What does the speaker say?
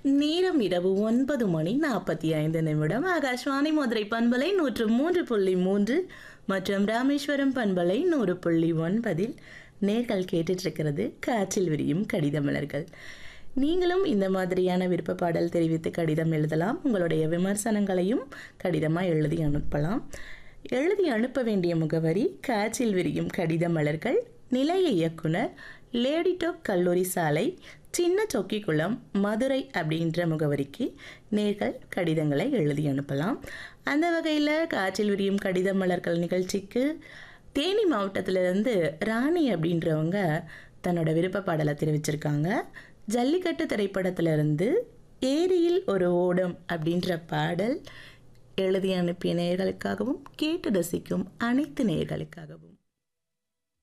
நேரம் இரவு ஒன்பது மணி நாற்பத்தி ஐந்து நிமிடம் ஆகாஷ்வாணி மதுரை பண்பலை நூற்று மூன்று புள்ளி மூன்று மற்றும் ராமேஸ்வரம் பண்பலை நூறு புள்ளி ஒன்பதில் நேர்கள் கேட்டுட்டு இருக்கிறது காற்றில் விரியும் கடித மலர்கள் நீங்களும் இந்த மாதிரியான விருப்ப பாடல் தெரிவித்து கடிதம் எழுதலாம் உங்களுடைய விமர்சனங்களையும் கடிதமாக எழுதி அனுப்பலாம் எழுதி அனுப்ப வேண்டிய முகவரி காற்றில் விரியும் கடித மலர்கள் நிலைய இயக்குனர் லேடிடோக் கல்லூரி சாலை சின்ன சொக்கிக்குளம் மதுரை அப்படின்ற முகவரிக்கு நேர்கள் கடிதங்களை எழுதி அனுப்பலாம் அந்த வகையில் காற்றில் விரியும் கடித மலர்கள் நிகழ்ச்சிக்கு தேனி மாவட்டத்திலிருந்து ராணி அப்படின்றவங்க தன்னோட விருப்ப பாடலை தெரிவிச்சிருக்காங்க ஜல்லிக்கட்டு திரைப்படத்திலிருந்து ஏரியில் ஒரு ஓடம் அப்படின்ற பாடல் எழுதி அனுப்பிய நேயர்களுக்காகவும் கேட்டு ரசிக்கும் அனைத்து நேயர்களுக்காகவும்